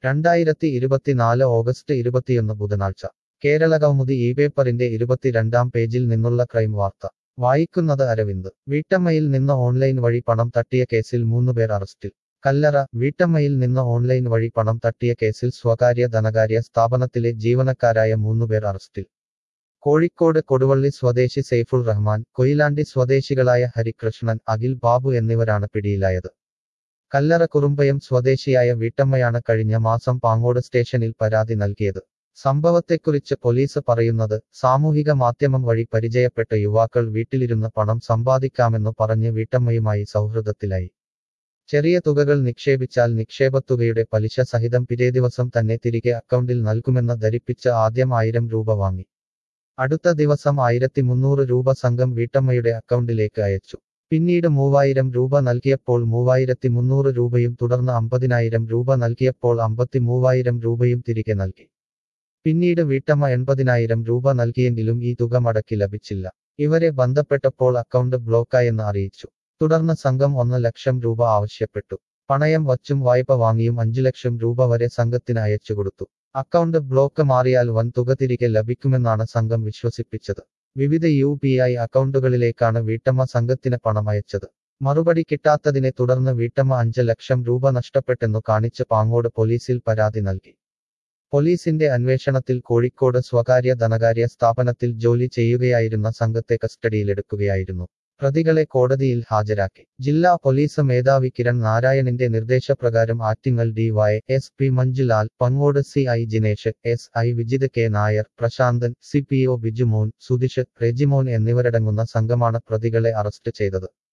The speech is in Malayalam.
രണ്ടായിരത്തി ഇരുപത്തിനാല് ഓഗസ്റ്റ് ഇരുപത്തിയൊന്ന് ബുധനാഴ്ച കേരള കൗമുദി ഈ പേപ്പറിന്റെ ഇരുപത്തിരണ്ടാം പേജിൽ നിന്നുള്ള ക്രൈം വാർത്ത വായിക്കുന്നത് അരവിന്ദ് വീട്ടമ്മയിൽ നിന്ന് ഓൺലൈൻ വഴി പണം തട്ടിയ കേസിൽ മൂന്നുപേർ അറസ്റ്റിൽ കല്ലറ വീട്ടമ്മയിൽ നിന്ന് ഓൺലൈൻ വഴി പണം തട്ടിയ കേസിൽ സ്വകാര്യ ധനകാര്യ സ്ഥാപനത്തിലെ ജീവനക്കാരായ മൂന്നുപേർ അറസ്റ്റിൽ കോഴിക്കോട് കൊടുവള്ളി സ്വദേശി സെയ്ഫുൾ റഹ്മാൻ കൊയിലാണ്ടി സ്വദേശികളായ ഹരികൃഷ്ണൻ അഖിൽ ബാബു എന്നിവരാണ് പിടിയിലായത് കല്ലറ കുറുമ്പയം സ്വദേശിയായ വീട്ടമ്മയാണ് കഴിഞ്ഞ മാസം പാങ്ങോട് സ്റ്റേഷനിൽ പരാതി നൽകിയത് സംഭവത്തെക്കുറിച്ച് പോലീസ് പറയുന്നത് സാമൂഹിക മാധ്യമം വഴി പരിചയപ്പെട്ട യുവാക്കൾ വീട്ടിലിരുന്ന് പണം സമ്പാദിക്കാമെന്നു പറഞ്ഞ് വീട്ടമ്മയുമായി സൗഹൃദത്തിലായി ചെറിയ തുകകൾ നിക്ഷേപിച്ചാൽ നിക്ഷേപത്തുകയുടെ പലിശ സഹിതം പിറ്റേ ദിവസം തന്നെ തിരികെ അക്കൗണ്ടിൽ നൽകുമെന്ന് ധരിപ്പിച്ച് ആദ്യം ആയിരം രൂപ വാങ്ങി അടുത്ത ദിവസം ആയിരത്തി മുന്നൂറ് രൂപ സംഘം വീട്ടമ്മയുടെ അക്കൗണ്ടിലേക്ക് അയച്ചു പിന്നീട് മൂവായിരം രൂപ നൽകിയപ്പോൾ മൂവായിരത്തി മുന്നൂറ് രൂപയും തുടർന്ന് അമ്പതിനായിരം രൂപ നൽകിയപ്പോൾ അമ്പത്തി മൂവായിരം രൂപയും തിരികെ നൽകി പിന്നീട് വീട്ടമ്മ എൺപതിനായിരം രൂപ നൽകിയെങ്കിലും ഈ തുക മടക്കി ലഭിച്ചില്ല ഇവരെ ബന്ധപ്പെട്ടപ്പോൾ അക്കൗണ്ട് ബ്ലോക്കായെന്ന് അറിയിച്ചു തുടർന്ന് സംഘം ഒന്ന് ലക്ഷം രൂപ ആവശ്യപ്പെട്ടു പണയം വച്ചും വായ്പ വാങ്ങിയും അഞ്ചു ലക്ഷം രൂപ വരെ സംഘത്തിന് അയച്ചുകൊടുത്തു അക്കൗണ്ട് ബ്ലോക്ക് മാറിയാൽ വൻ തുക തിരികെ ലഭിക്കുമെന്നാണ് സംഘം വിശ്വസിപ്പിച്ചത് വിവിധ യു പി ഐ അക്കൗണ്ടുകളിലേക്കാണ് വീട്ടമ്മ സംഘത്തിന് പണം അയച്ചത് മറുപടി കിട്ടാത്തതിനെ തുടർന്ന് വീട്ടമ്മ അഞ്ച് ലക്ഷം രൂപ നഷ്ടപ്പെട്ടെന്നു കാണിച്ച് പാങ്ങോട് പോലീസിൽ പരാതി നൽകി പോലീസിന്റെ അന്വേഷണത്തിൽ കോഴിക്കോട് സ്വകാര്യ ധനകാര്യ സ്ഥാപനത്തിൽ ജോലി ചെയ്യുകയായിരുന്ന സംഘത്തെ കസ്റ്റഡിയിലെടുക്കുകയായിരുന്നു പ്രതികളെ കോടതിയിൽ ഹാജരാക്കി ജില്ലാ പോലീസ് മേധാവി കിരൺ നാരായണിന്റെ നിർദ്ദേശപ്രകാരം Attingal D Y S P Manjulal Pangode C I Jinesh S I Vijith K Nair Prasanthan C P O Bijumon Sudhish Rejimon എന്നിവരടങ്ങുന്ന സംഘമാണ് പ്രതികളെ അറസ്റ്റ് ചെയ്തത്